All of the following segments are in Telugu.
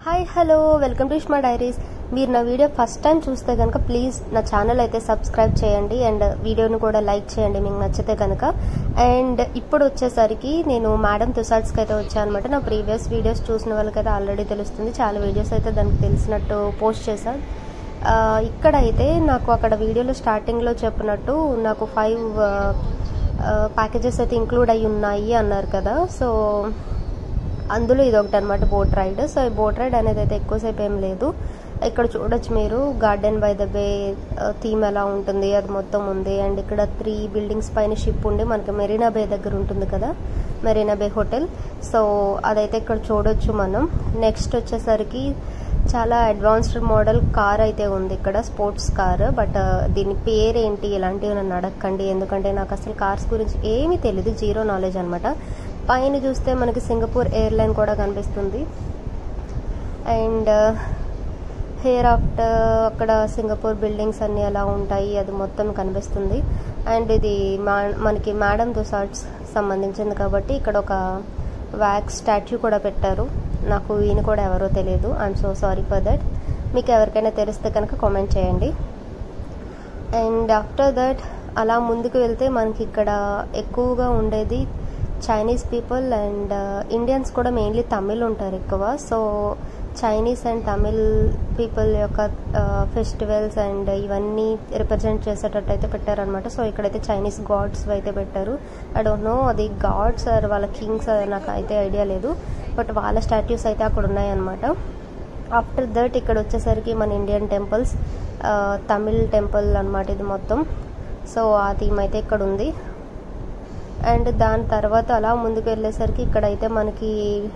Hi hello welcome to Ishma diaries మీరు నా వీడియో ఫస్ట్ టైం చూస్తే కనుక ప్లీజ్ నా ఛానల్ అయితే సబ్స్క్రైబ్ చేయండి అండ్ వీడియోని కూడా లైక్ చేయండి మీకు నచ్చితే కనుక అండ్ ఇప్పుడు వచ్చేసరికి నేను మేడం తుసాడ్స్కి అయితే వచ్చాను అనమాట నా ప్రీవియస్ వీడియోస్ చూసిన వాళ్ళకైతే ఆల్రెడీ తెలుస్తుంది చాలా వీడియోస్ అయితే దానికి తెలిసినట్టు పోస్ట్ చేశాను ఆ, ఇక్కడైతే నాకు అక్కడ వీడియోలో స్టార్టింగ్లో చెప్పినట్టు నాకు ఫైవ్ ప్యాకేజెస్ అయితే ఇంక్లూడ్ అయి ఉన్నాయి అన్నారు కదా సో అందులో ఇది ఒకటి అనమాట బోట్ రైడ్ సో ఈ బోట్ రైడ్ అనేది అయితే ఎక్కువసేపు ఏం లేదు ఇక్కడ చూడొచ్చు మీరు garden by the bay theme ఎలా ఉంటుంది అది మొత్తం ఉంది అండ్ ఇక్కడ త్రీ బిల్డింగ్స్ పైన షిప్ ఉండి మనకి మెరీనా బే దగ్గర ఉంటుంది కదా మెరీనా బే హోటల్ సో అదైతే ఇక్కడ చూడొచ్చు మనం నెక్స్ట్ వచ్చేసరికి చాలా అడ్వాన్స్డ్ మోడల్ కార్ అయితే ఉంది ఇక్కడ స్పోర్ట్స్ కార్ బట్ దీని పేరేంటి ఇలాంటివి నన్ను అడగండి ఎందుకంటే నాకు అసలు కార్స్ గురించి ఏమీ తెలియదు జీరో నాలెడ్జ్ అనమాట పైన చూస్తే మనకి సింగపూర్ ఎయిర్లైన్ కూడా కనిపిస్తుంది అండ్ హెయిర్ ఆఫ్టర్ అక్కడ సింగపూర్ బిల్డింగ్స్ అన్నీ అలా ఉంటాయి అది మొత్తం కనిపిస్తుంది అండ్ ఇది మా మనకి మేడం దుసార్ట్స్ సంబంధించింది కాబట్టి ఇక్కడ ఒక వ్యాక్స్ స్టాచ్యూ కూడా పెట్టారు నాకు ఈయన కూడా ఎవరో తెలియదు I'm so sorry for that మీకు ఎవరికైనా తెలిస్తే కనుక కామెంట్ చేయండి అండ్ ఆఫ్టర్ దట్ అలా ముందుకు వెళ్తే మనకి ఇక్కడ ఎక్కువగా ఉండేది చైనీస్ పీపుల్ అండ్ ఇండియన్స్ కూడా మెయిన్లీ తమిళ్ ఉంటారు ఎక్కువ so Chinese and Tamil people యొక్క ఫెస్టివల్స్ అండ్ ఇవన్నీ రిప్రజెంట్ చేసేటట్టు అయితే పెట్టారనమాట సో ఇక్కడైతే చైనీస్ గాడ్స్ అయితే పెట్టారు ఐ డోంట్ నో అది గాడ్స్ ఆర్ వాళ్ళ కింగ్స్ నాకు అయితే ఐడియా లేదు బట్ వాళ్ళ స్టాట్యూస్ అయితే అక్కడ ఉన్నాయన్నమాట ఆఫ్టర్ దట్ ఇక్కడ వచ్చేసరికి మన ఇండియన్ టెంపుల్స్ తమిళ్ టెంపుల్ అనమాట ఇది మొత్తం సో ఆ థీమ్ అయితే ఇక్కడ ఉంది అండ్ దాని తర్వాత అలా ముందుకు వెళ్ళేసరికి ఇక్కడైతే మనకి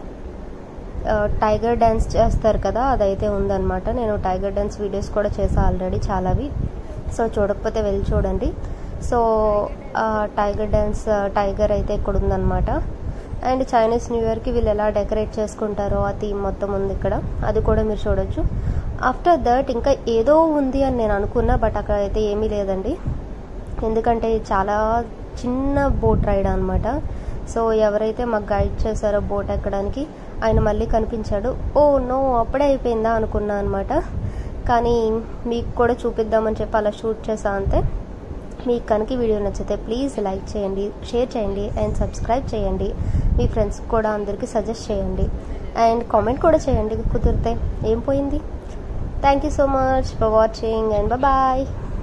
టైగర్ డ్యాన్స్ చేస్తారు కదా అదైతే ఉందన్నమాట నేను టైగర్ డ్యాన్స్ వీడియోస్ కూడా చేసా ఆల్రెడీ చాలావి సో చూడకపోతే వెళ్ళి చూడండి సో టైగర్ డ్యాన్స్ టైగర్ అయితే ఇక్కడ ఉందన్నమాట అండ్ చైనీస్ న్యూ ఇయర్కి వీళ్ళు ఎలా డెకరేట్ చేసుకుంటారో ఆ థీమ్ మొత్తం ఉంది ఇక్కడ అది కూడా మీరు చూడొచ్చు ఆఫ్టర్ దట్ ఇంకా ఏదో ఉంది అని నేను అనుకున్నా బట్ అక్కడ అయితే ఏమీ లేదండి ఎందుకంటే చాలా చిన్న బోట్ రైడ్ అనమాట సో ఎవరైతే మాకు గైడ్ చేశారో బోట్ ఎక్కడానికి ఆయన మళ్ళీ కనిపించాడు ఓ నో అప్పుడే అయిపోయిందా అనుకున్నా అనమాట కానీ మీకు కూడా చూపిద్దామని చెప్పి అలా షూట్ చేసా అంతే మీకు కనుక ఈ వీడియో నచ్చితే ప్లీజ్ లైక్ చేయండి షేర్ చేయండి అండ్ సబ్స్క్రైబ్ చేయండి మీ ఫ్రెండ్స్కి కూడా అందరికీ సజెస్ట్ చేయండి అండ్ కామెంట్ కూడా చేయండి కుదిరితే ఏం పోయింది thank you so much for watching and bye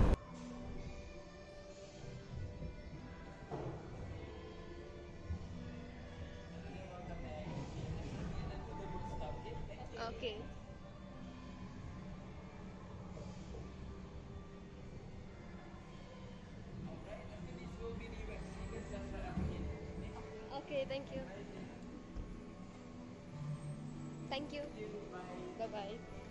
Okay. Okay, thank you. Thank you. Bye bye.